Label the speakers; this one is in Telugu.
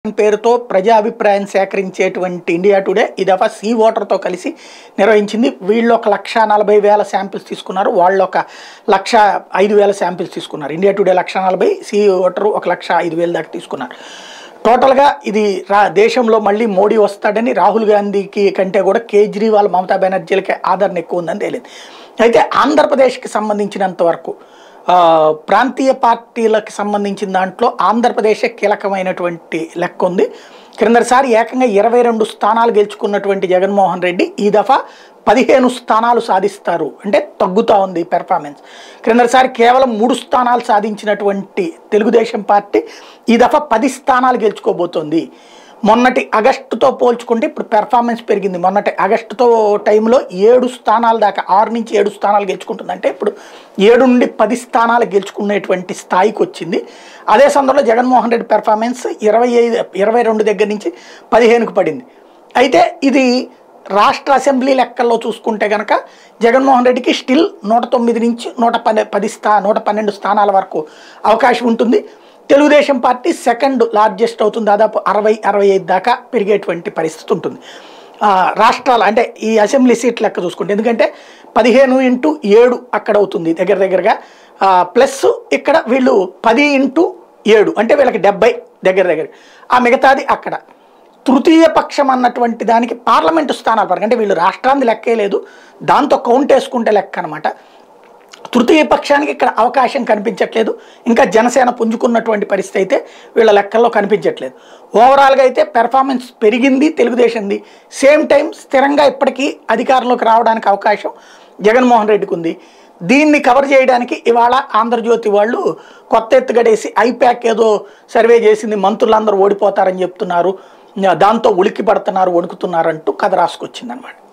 Speaker 1: పేరుతో ప్రజా అభిప్రాయం సేకరించేటువంటి ఇండియా టుడే ఈ దఫా సీ ఓటర్తో కలిసి నిర్వహించింది వీళ్ళు ఒక లక్ష నలభై వేల శాంపిల్స్ తీసుకున్నారు వాళ్ళు ఒక లక్ష ఐదు వేల శాంపిల్స్ తీసుకున్నారు ఇండియా టుడే లక్ష నలభై సి ఓటర్ ఒక లక్ష ఐదు వేల దాకా తీసుకున్నారు టోటల్గా ఇది రా దేశంలో మళ్ళీ మోడీ వస్తాడని రాహుల్ గాంధీకి కంటే కూడా కేజ్రీవాల్ మమతా బెనర్జీలకే ఆదరణ ఎక్కువ ఉందని తేలింది అయితే ఆంధ్రప్రదేశ్కి సంబంధించినంత వరకు ఆ, ప్రాంతీయ పార్టీలకు సంబంధించిన దాంట్లో ఆంధ్రప్రదేశే కీలకమైనటువంటి లెక్క ఉంది క్రిందసారి ఏకంగా ఇరవై రెండు స్థానాలు గెలుచుకున్నటువంటి జగన్మోహన్ రెడ్డి ఈ దఫా పదిహేను స్థానాలు సాధిస్తారు అంటే తగ్గుతూ ఉంది పెర్ఫార్మెన్స్ క్రిందసారి కేవలం మూడు స్థానాలు సాధించినటువంటి తెలుగుదేశం పార్టీ ఈ దఫా పది స్థానాలు గెలుచుకోబోతోంది మొన్నటి ఆగస్టుతో పోల్చుకుంటే ఇప్పుడు పెర్ఫార్మెన్స్ పెరిగింది మొన్నటి ఆగస్టుతో టైంలో ఏడు స్థానాల దాకా ఆరు నుంచి ఏడు స్థానాలు గెలుచుకుంటుంది అంటే ఇప్పుడు ఏడు నుండి పది స్థానాలు గెలుచుకునేటువంటి స్థాయికి వచ్చింది అదే సందర్భంలో జగన్మోహన్ రెడ్డి పెర్ఫార్మెన్స్ ఇరవై ఐదు ఇరవై రెండు దగ్గర నుంచి పదిహేనుకు పడింది అయితే ఇది రాష్ట్ర అసెంబ్లీ లెక్కల్లో చూసుకుంటే కనుక జగన్మోహన్ రెడ్డికి స్టిల్ నూట తొమ్మిది నుంచి నూట పన్నె పది స్థా నూట పన్నెండు స్థానాల వరకు అవకాశం ఉంటుంది తెలుగుదేశం పార్టీ సెకండ్ లార్జెస్ట్ అవుతుంది దాదాపు అరవై అరవై ఐదు దాకా పెరిగేటువంటి పరిస్థితి ఉంటుంది ఆ, రాష్ట్రాలు అంటే ఈ అసెంబ్లీ సీట్ లెక్క చూసుకుంటే ఎందుకంటే పదిహేను ఇంటూ ఏడు అక్కడ అవుతుంది దగ్గర దగ్గరగా ఆ, ప్లస్ ఇక్కడ వీళ్ళు పది ఇంటూ ఏడు అంటే వీళ్ళకి డెబ్బై దగ్గర దగ్గర ఆ మిగతాది అక్కడ తృతీయ పక్షం అన్నటువంటి దానికి పార్లమెంటు స్థానాలు పరంగా అంటే వీళ్ళు రాష్ట్రాన్ని లెక్కే లేదు దాంతో కౌంట్ వేసుకుంటే లెక్క అనమాట తృతీయ పక్షానికి ఇక్కడ అవకాశం కనిపించట్లేదు ఇంకా జనసేన పుంజుకున్నటువంటి పరిస్థితి అయితే వీళ్ళ లెక్కల్లో కనిపించట్లేదు ఓవరాల్గా అయితే పెర్ఫార్మెన్స్ పెరిగింది తెలుగుదేశంది సేమ్ టైం స్థిరంగా ఇప్పటికీ అధికారంలోకి రావడానికి అవకాశం జగన్మోహన్ రెడ్డికి ఉంది దీన్ని కవర్ చేయడానికి ఇవాళ ఆంధ్రజ్యోతి వాళ్ళు కొత్త ఎత్తుగడేసి ఐప్యాక్ ఏదో సర్వే చేసింది మంత్రులందరూ ఓడిపోతారని చెప్తున్నారు దాంతో ఉలిక్కి పడుతున్నారు వణుకుతున్నారు అంటూ కథ రాసుకొచ్చిందనమాట